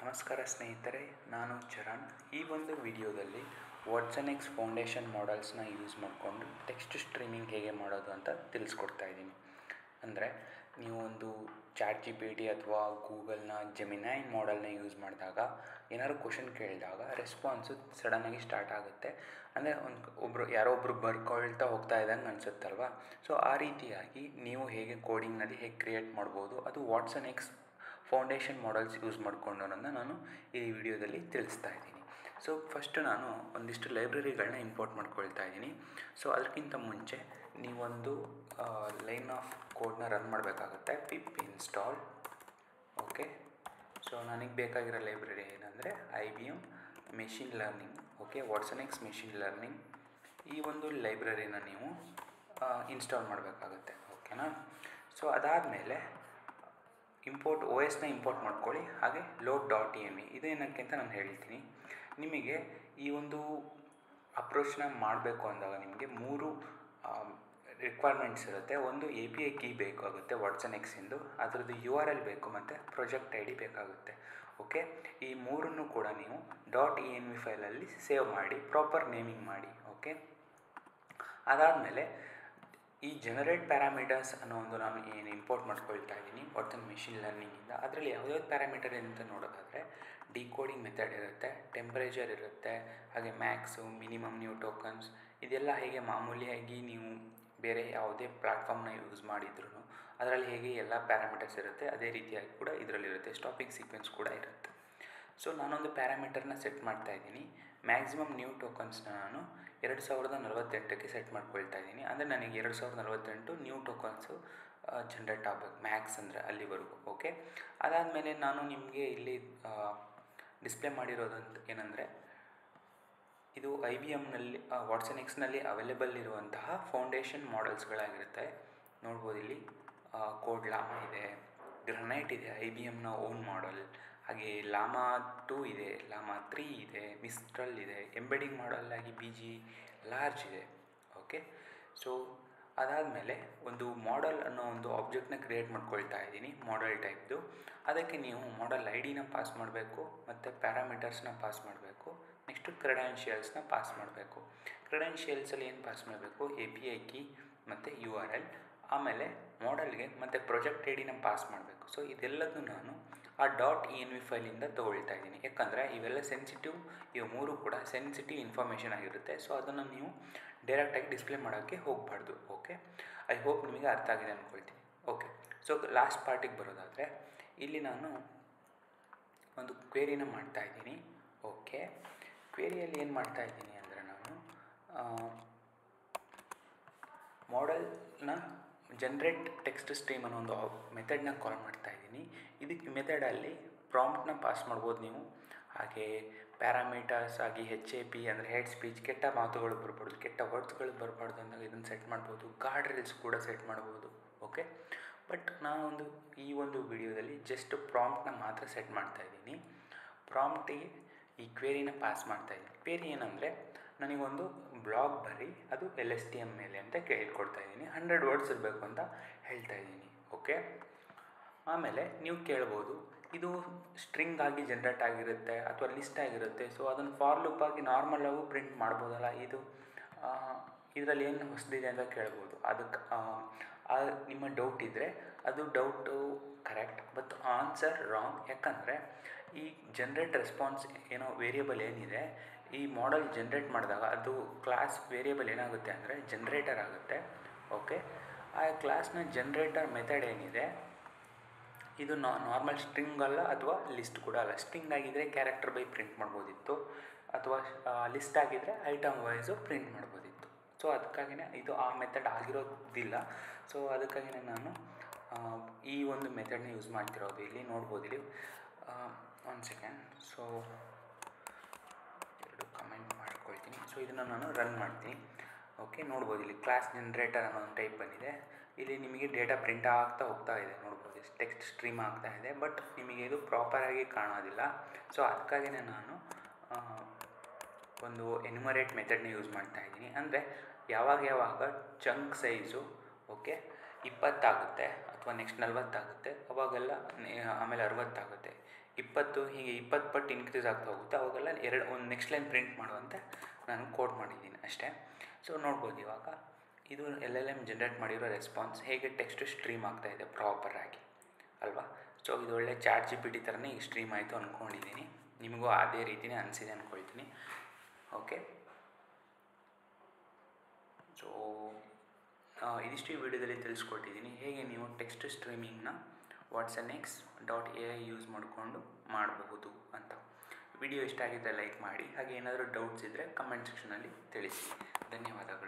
ನಮಸ್ಕಾರ ಸ್ನೇಹಿತರೆ ನಾನು ಚರಣ್ ಈ ಒಂದು ವಿಡಿಯೋದಲ್ಲಿ ವಾಟ್ಸನ್ ಎಕ್ಸ್ ಫೌಂಡೇಶನ್ ಮಾಡೆಲ್ಸ್ನ ಯೂಸ್ ಮಾಡಿಕೊಂಡು ಟೆಕ್ಸ್ಟ್ ಸ್ಟ್ರೀಮಿಂಗ್ ಹೇಗೆ ಮಾಡೋದು ಅಂತ ತಿಳಿಸ್ಕೊಡ್ತಾ ಇದ್ದೀನಿ ಅಂದರೆ ನೀವು ಒಂದು ಚಾಟ್ ಜಿ ಪಿ ಟಿ ಅಥವಾ ಗೂಗಲ್ನ ಜೆಮಿನೈನ್ ಮಾಡೆಲ್ನ ಯೂಸ್ ಮಾಡಿದಾಗ ಏನಾದ್ರು ಕ್ವಶನ್ ಕೇಳಿದಾಗ ರೆಸ್ಪಾನ್ಸು ಸಡನ್ನಾಗಿ ಸ್ಟಾರ್ಟ್ ಆಗುತ್ತೆ ಅಂದರೆ ಒಂದು ಒಬ್ಬರು ಯಾರೋ ಒಬ್ಬರು ಬರ್ಕೊಳ್ತಾ ಹೋಗ್ತಾ ಇದ್ದಂಗೆ ಅನಿಸುತ್ತಲ್ವ ಸೊ ಆ ರೀತಿಯಾಗಿ ನೀವು ಹೇಗೆ ಕೋಡಿಂಗ್ನಲ್ಲಿ ಹೇಗೆ ಕ್ರಿಯೇಟ್ ಮಾಡ್ಬೋದು ಅದು Watson X foundation models use ಮಾಡಿಕೊಂಡು ಅನ್ನೋದನ್ನ ನಾನು ಈ ವಿಡಿಯೋದಲ್ಲಿ ತಿಳಿಸ್ತಾ ಇದ್ದೀನಿ ಸೊ ಫಸ್ಟು ನಾನು ಒಂದಿಷ್ಟು ಲೈಬ್ರರಿಗಳನ್ನ ಇಂಪೋರ್ಟ್ ಮಾಡ್ಕೊಳ್ತಾ ಇದ್ದೀನಿ ಸೊ ಅದಕ್ಕಿಂತ ಮುಂಚೆ ನೀವೊಂದು ಲೈನ್ ಆಫ್ ಕೋಡ್ನ ರನ್ ಮಾಡಬೇಕಾಗುತ್ತೆ ಪಿಪ್ ಇನ್ಸ್ಟಾಲ್ ಓಕೆ ಸೊ ನನಗೆ ಬೇಕಾಗಿರೋ ಲೈಬ್ರರಿ ಏನಂದರೆ I B M machine learning okay Watson X machine learning ಈ ಒಂದು ಲೈಬ್ರರಿನ ನೀವು ಇನ್ಸ್ಟಾಲ್ ಮಾಡಬೇಕಾಗುತ್ತೆ ಓಕೆನಾ ಸೊ ಅದಾದಮೇಲೆ ಇಂಪೋರ್ಟ್ ಓ ಎಸ್ನ ಇಂಪೋರ್ಟ್ ಮಾಡ್ಕೊಳ್ಳಿ ಹಾಗೆ load dot E M E ಇದೇನಕ್ಕೆ ಅಂತ ನಾನು ಹೇಳ್ತೀನಿ ನಿಮಗೆ ಈ ಒಂದು ಅಪ್ರೋಚ್ನ ಮಾಡಬೇಕು ಅಂದಾಗ ನಿಮಗೆ ಮೂರು ರಿಕ್ವೈರ್ಮೆಂಟ್ಸ್ ಇರುತ್ತೆ ಒಂದು ಎ ಪಿ ಐ ಕೀ ಬೇಕಾಗುತ್ತೆ ವಾಟ್ಸನ್ ಎಕ್ಸಿಂದು ಅದರದ್ದು ಯು ಆರ್ ಎಲ್ ಬೇಕು ಮತ್ತು ಪ್ರೊಜೆಕ್ಟ್ ಐ ಡಿ ಬೇಕಾಗುತ್ತೆ ಓಕೆ ಈ ಮೂರನ್ನು ಕೂಡ ನೀವು ಡಾಟ್ ಇ ಎನ್ ವಿ ಫೈಲಲ್ಲಿ ಸೇವ್ ಮಾಡಿ ಪ್ರಾಪರ್ ನೇಮಿಂಗ್ ಮಾಡಿ ಓಕೆ ಅದಾದಮೇಲೆ ಈ ಜನರೇಟ್ ಪ್ಯಾರಾಮೀಟರ್ಸ್ ಅನ್ನೋ ಒಂದು ನಾನು ಏನು ಇಂಪೋರ್ಟ್ ಮಾಡ್ಕೊಳ್ತಾ ಇದ್ದೀನಿ ವಾಟ್ಸನ್ ಮೆಷಿನ್ ಲರ್ನಿಂಗಿಂದ ಅದರಲ್ಲಿ ಯಾವುದ್ಯಾವ್ದು ಪ್ಯಾರಾಮೀಟರ್ ಅಂತ ನೋಡೋದಾದರೆ ಡಿಕೋಡಿಂಗ್ ಮೆಥಡ್ ಇರುತ್ತೆ ಟೆಂಪ್ರೇಚರ್ ಇರುತ್ತೆ ಹಾಗೆ ಮ್ಯಾಕ್ಸು ಮಿನಿಮಮ್ ನ್ಯೂ ಟೋಕನ್ಸ್ ಇದೆಲ್ಲ ಹೇಗೆ ಮಾಮೂಲಿಯಾಗಿ ನೀವು ಬೇರೆ ಯಾವುದೇ ಪ್ಲ್ಯಾಟ್ಫಾರ್ಮ್ನ ಯೂಸ್ ಮಾಡಿದ್ರು ಅದರಲ್ಲಿ ಹೇಗೆ ಎಲ್ಲ ಪ್ಯಾರಾಮೀಟರ್ಸ್ ಇರುತ್ತೆ ಅದೇ ರೀತಿಯಾಗಿ ಕೂಡ ಇದರಲ್ಲಿರುತ್ತೆ ಸ್ಟಾಪಿಂಗ್ ಸೀಕ್ವೆನ್ಸ್ ಕೂಡ ಇರುತ್ತೆ ಸೊ ನಾನೊಂದು ಪ್ಯಾರಾಮೀಟರ್ನ ಸೆಟ್ ಮಾಡ್ತಾ ಇದ್ದೀನಿ ಮ್ಯಾಕ್ಸಿಮಮ್ ನ್ಯೂ ಟೋಕನ್ಸ್ನ ನಾನು ಎರಡು ಸಾವಿರದ ನಲವತ್ತೆಂಟಕ್ಕೆ ಸೆಟ್ ಮಾಡ್ಕೊಳ್ತಾ ಇದ್ದೀನಿ ಅಂದರೆ ನನಗೆ ಎರಡು ಸಾವಿರದ ನಲವತ್ತೆಂಟು ನ್ಯೂ ಟೋಕನ್ಸು ಜನ್ರೇಟ್ ಆಗಬೇಕು ಮ್ಯಾಕ್ಸ್ ಅಂದರೆ ಅಲ್ಲಿವರೆಗೂ ಓಕೆ ಅದಾದಮೇಲೆ ನಾನು ನಿಮಗೆ ಇಲ್ಲಿ ಡಿಸ್ಪ್ಲೇ ಮಾಡಿರೋದಂತ ಏನಂದರೆ ಇದು ಐ ಬಿ ಎಮ್ನಲ್ಲಿ ವಾಟ್ಸನ್ ಎಕ್ಸ್ನಲ್ಲಿ ಅವೈಲೇಬಲ್ ಇರುವಂತಹ ಫೌಂಡೇಶನ್ ಮಾಡೆಲ್ಸ್ಗಳಾಗಿರುತ್ತೆ ನೋಡ್ಬೋದು ಇಲ್ಲಿ ಕೋಡ್ ಲಾಮಾ ಇದೆ ಗ್ರನೈಟ್ ಇದೆ ಐ ಬಿ ಎಮ್ನ ಓನ್ ಮಾಡೆಲ್ ಹಾಗೆ ಲಾಮಾ ಟೂ ಇದೆ ಲಾಮಾ ತ್ರೀ ಇದೆ ಮಿಸ್ಟ್ರಲ್ ಇದೆ ಎಂಬೆಡಿಂಗ್ ಮಾಡಲ್ ಆಗಿ ಬಿ ಜಿ ಲಾರ್ಜ್ ಇದೆ ಓಕೆ ಸೊ ಅದಾದಮೇಲೆ ಒಂದು ಮಾಡೆಲ್ ಅನ್ನೋ ಒಂದು ಆಬ್ಜೆಕ್ಟ್ನ ಕ್ರಿಯೇಟ್ ಮಾಡ್ಕೊಳ್ತಾ ಇದ್ದೀನಿ ಮಾಡೆಲ್ ಟೈಪ್ದು ಅದಕ್ಕೆ ನೀವು ಮಾಡೆಲ್ ಐ ಡಿನ ಪಾಸ್ ಮಾಡಬೇಕು ಮತ್ತು ಪ್ಯಾರಾಮೀಟರ್ಸ್ನ ಪಾಸ್ ಮಾಡಬೇಕು ನೆಕ್ಸ್ಟು ಕ್ರೆಡೆನ್ಷಿಯಲ್ಸ್ನ ಪಾಸ್ ಮಾಡಬೇಕು ಕ್ರೆಡೆನ್ಷಿಯಲ್ಸಲ್ಲಿ ಏನು ಪಾಸ್ ಮಾಡಬೇಕು ಎ ಪಿ ಐ ಕೀ ಮತ್ತು ಯು ಆರ್ ಎಲ್ ಆಮೇಲೆ ಮಾಡೆಲ್ಗೆ ಮತ್ತು ಪ್ರೊಜೆಕ್ಟ್ ಐ ಡಿನ ಪಾಸ್ ಮಾಡಬೇಕು ಸೊ ಇದೆಲ್ಲದೂ ನಾನು ಆ ಡಾಟ್ ಇ ಎನ್ ವಿ ಫೈಲಿಂದ ತೊಗೊಳ್ತಾ ಇದ್ದೀನಿ ಯಾಕಂದರೆ ಇವೆಲ್ಲ ಸೆನ್ಸಿಟಿವ್ ಇವು ಮೂರು ಕೂಡ ಸೆನ್ಸಿಟಿವ್ ಇನ್ಫಾರ್ಮೇಷನ್ ಆಗಿರುತ್ತೆ ಸೊ ಅದನ್ನು ನೀವು ಡೈರೆಕ್ಟಾಗಿ ಡಿಸ್ಪ್ಲೇ ಮಾಡೋಕ್ಕೆ ಹೋಗಬಾರ್ದು ಓಕೆ ಐ ಹೋಪ್ ನಿಮಗೆ ಅರ್ಥ ಆಗಿದೆ ಅಂದ್ಕೊಳ್ತೀನಿ ಓಕೆ ಸೊ ಲಾಸ್ಟ್ ಪಾರ್ಟಿಗೆ ಬರೋದಾದರೆ ಇಲ್ಲಿ ನಾನು ಒಂದು ಕ್ವೇರಿನ ಮಾಡ್ತಾ ಇದ್ದೀನಿ ಓಕೆ ಕ್ವೇರಿಯಲ್ಲಿ ಏನು ಮಾಡ್ತಾ ಇದ್ದೀನಿ ಅಂದರೆ ನಾನು ಮಾಡೆಲ್ನ ಜನ್ರೇಟ್ ಟೆಕ್ಸ್ಟ್ ಸ್ಟ್ರೀಮ್ ಅನ್ನೋ ಒಂದು ಮೆಥಡ್ನ ಕಾಲ್ ಮಾಡ್ತಾ ಇದ್ದೀನಿ ಇದಕ್ಕೆ ಮೆಥಡಲ್ಲಿ ಪ್ರಾಂಪ್ಟ್ನ ಪಾಸ್ ಮಾಡ್ಬೋದು ನೀವು ಹಾಗೆ ಪ್ಯಾರಾಮೀಟರ್ಸ್ ಆಗಿ ಹೆಚ್ ಎ ಪಿ ಅಂದರೆ ಹೆಡ್ ಸ್ಪೀಚ್ ಕೆಟ್ಟ ಮಾತುಗಳು ಬರ್ಬಾರ್ದು ಕೆಟ್ಟ ವರ್ಡ್ಸ್ಗಳು ಬರಬಾರ್ದು ಅಂದಾಗ ಇದನ್ನು ಸೆಟ್ ಮಾಡ್ಬೋದು ಗಾರ್ಡ್ ರೀಲ್ಸ್ ಕೂಡ ಸೆಟ್ ಮಾಡ್ಬೋದು ಓಕೆ ಬಟ್ ನಾನೊಂದು ಈ ಒಂದು ವಿಡಿಯೋದಲ್ಲಿ ಜಸ್ಟ್ ಪ್ರಾಂಪ್ಟ್ನ ಮಾತ್ರ ಸೆಟ್ ಮಾಡ್ತಾ ಇದ್ದೀನಿ ಪ್ರಾಂಪ್ಟಿಗೆ ಈ ಕ್ವೇರಿನ ಪಾಸ್ ಮಾಡ್ತಾ ಇದ್ದೀನಿ ಕ್ವೇರಿ ಏನಂದರೆ ನನಗೊಂದು ಬ್ಲಾಗ್ ಬರೀ ಅದು ಎಲ್ ಎಸ್ ಟಿ ಎಮ್ ಮೇಲೆ ಅಂತ ಕೇಳ್ಕೊಡ್ತಾ ಇದ್ದೀನಿ ಹಂಡ್ರೆಡ್ ವರ್ಡ್ಸ್ ಇರಬೇಕು ಅಂತ ಹೇಳ್ತಾ ಇದ್ದೀನಿ ಓಕೆ ಆಮೇಲೆ ನೀವು ಕೇಳ್ಬೋದು ಇದು ಸ್ಟ್ರಿಂಗ್ ಆಗಿ ಜನ್ರೇಟ್ ಆಗಿರುತ್ತೆ ಅಥವಾ ಲಿಸ್ಟ್ ಆಗಿರುತ್ತೆ ಸೊ ಅದನ್ನು ಫಾರ್ ಲೂಪ್ ಆಗಿ ನಾರ್ಮಲಾಗೂ ಪ್ರಿಂಟ್ ಮಾಡ್ಬೋದಲ್ಲ ಇದು ಇದರಲ್ಲಿ ಏನು ಹೊಸದಿದೆ ಅಂತ ಕೇಳ್ಬೋದು ಅದಕ್ಕೆ ನಿಮ್ಮ ಡೌಟ್ ಇದ್ದರೆ ಅದು doubt correct but answer wrong ಯಾಕಂದರೆ ಈ ಜನ್ರೇಟ್ ರೆಸ್ಪಾನ್ಸ್ ಏನೋ ವೇರಿಯಬಲ್ ಏನಿದೆ ಈ ಮಾಡೆಲ್ ಜನ್ರೇಟ್ ಮಾಡಿದಾಗ ಅದು ಕ್ಲಾಸ್ ವೇರಿಯಬಲ್ ಏನಾಗುತ್ತೆ ಅಂದರೆ ಜನ್ರೇಟರ್ ಆಗುತ್ತೆ ಓಕೆ ಆ ಕ್ಲಾಸ್ನ ಜನ್ರೇಟರ್ ಮೆಥಡ್ ಏನಿದೆ ಇದು ನಾರ್ಮಲ್ ಸ್ಟ್ರಿಂಗ್ ಅಲ್ಲ ಅಥವಾ ಲಿಸ್ಟ್ ಕೂಡ ಅಲ್ಲ ಸ್ಟ್ರಿಂಗ್ ಆಗಿದ್ದರೆ ಕ್ಯಾರೆಕ್ಟರ್ ಬೈ ಪ್ರಿಂಟ್ ಮಾಡ್ಬೋದಿತ್ತು ಅಥವಾ ಲಿಸ್ಟ್ ಆಗಿದ್ದರೆ ಐಟಮ್ ವೈಸು ಪ್ರಿಂಟ್ ಮಾಡ್ಬೋದಿತ್ತು ಸೊ ಅದಕ್ಕಾಗಿಯೇ ಇದು ಆ ಮೆಥಡ್ ಆಗಿರೋದಿಲ್ಲ ಸೊ ಅದಕ್ಕಾಗಿಯೇ ನಾನು ಈ ಒಂದು ಮೆಥಡ್ನ ಯೂಸ್ ಮಾಡ್ತಿರೋದು ಇಲ್ಲಿ ನೋಡ್ಬೋದು ಇಲ್ಲಿ ಒನ್ ಸೆಕೆಂಡ್ ಸೊ ಎರಡು ಕಮೆಂಟ್ ಮಾಡ್ಕೊಳ್ತೀನಿ ಸೊ ಇದನ್ನು ನಾನು ರನ್ ಮಾಡ್ತೀನಿ ಓಕೆ ನೋಡ್ಬೋದು ಇಲ್ಲಿ ಕ್ಲಾಸ್ ಜನ್ರೇಟರ್ ಅನ್ನೋ ಒಂದು ಟೈಪ್ ಬಂದಿದೆ ಇಲ್ಲಿ ನಿಮಗೆ ಡೇಟಾ ಪ್ರಿಂಟ್ ಆಗ್ತಾ ಹೋಗ್ತಾ ಇದೆ ನೋಡ್ಬೋದು ಟೆಕ್ಸ್ಟ್ ಸ್ಟ್ರೀಮ್ ಆಗ್ತಾ ಇದೆ ಬಟ್ ನಿಮಗೆ ಇದು ಪ್ರಾಪರಾಗಿ ಕಾಣೋದಿಲ್ಲ ಸೊ ಅದಕ್ಕಾಗಿಯೇ ನಾನು ಒಂದು ಎನ್ಯುಮರೇಟ್ ಮೆಥಡ್ನ ಯೂಸ್ ಮಾಡ್ತಾ ಇದ್ದೀನಿ ಅಂದರೆ ಯಾವಾಗ ಯಾವಾಗ ಚಂಕ್ ಸೈಜು ಓಕೆ ಇಪ್ಪತ್ತಾಗುತ್ತೆ ಅಥವಾ ನೆಕ್ಸ್ಟ್ ನಲ್ವತ್ತಾಗುತ್ತೆ ಅವಾಗೆಲ್ಲ ಆಮೇಲೆ ಅರವತ್ತಾಗುತ್ತೆ ಇಪ್ಪತ್ತು ಹೀಗೆ ಇಪ್ಪತ್ತು ಪಟ್ಟು ಇನ್ಕ್ರೀಸ್ ಆಗ್ತಾ ಹೋಗುತ್ತೆ ಅವಾಗೆಲ್ಲ ಎರಡು ಒಂದು ನೆಕ್ಸ್ಟ್ ಲೈನ್ ಪ್ರಿಂಟ್ ಮಾಡುವಂತೆ ನಾನು ಕೋಡ್ ಮಾಡಿದ್ದೀನಿ ಅಷ್ಟೇ ಸೊ ನೋಡ್ಬೋದು ಇವಾಗ ಇದು ಎಲ್ ಎಲ್ ಎಮ್ ಜನ್ರೇಟ್ ಮಾಡಿರೋ ರೆಸ್ಪಾನ್ಸ್ ಹೇಗೆ ಟೆಕ್ಸ್ಟ್ ಸ್ಟ್ರೀಮ್ ಆಗ್ತಾ ಇದೆ ಪ್ರಾಪರಾಗಿ ಅಲ್ವಾ ಸೊ ಇದು ಒಳ್ಳೆ ಚಾಟ್ ಜಿ ಪಿ ಟಿ ಥರನೇ ಈಗ ಸ್ಟ್ರೀಮ್ ಆಯಿತು ಅಂದ್ಕೊಂಡಿದ್ದೀನಿ ನಿಮಗೂ ಅದೇ ರೀತಿಯೇ ಅನಿಸಿದೆ ಅಂದ್ಕೊಳ್ತೀನಿ ಓಕೆ ಸೊ ಇದಿಷ್ಟು ಈ ವಿಡಿಯೋದಲ್ಲಿ ತಿಳಿಸ್ಕೊಟ್ಟಿದ್ದೀನಿ ಹೇಗೆ ನೀವು ಟೆಕ್ಸ್ಟ್ ಸ್ಟ್ರೀಮಿಂಗ್ನ Watson X dot A I use ಮಾಡಿಕೊಂಡು ಮಾಡಬಹುದು ಅಂತ ವಿಡಿಯೋ ಇಷ್ಟ ಆಗಿದ್ದರೆ ಲೈಕ್ ಮಾಡಿ ಹಾಗೆ ಏನಾದರೂ ಡೌಟ್ಸ್ ಇದ್ದರೆ ಕಮೆಂಟ್ ಸೆಕ್ಷನಲ್ಲಿ ತಿಳಿಸಿ ಧನ್ಯವಾದಗಳು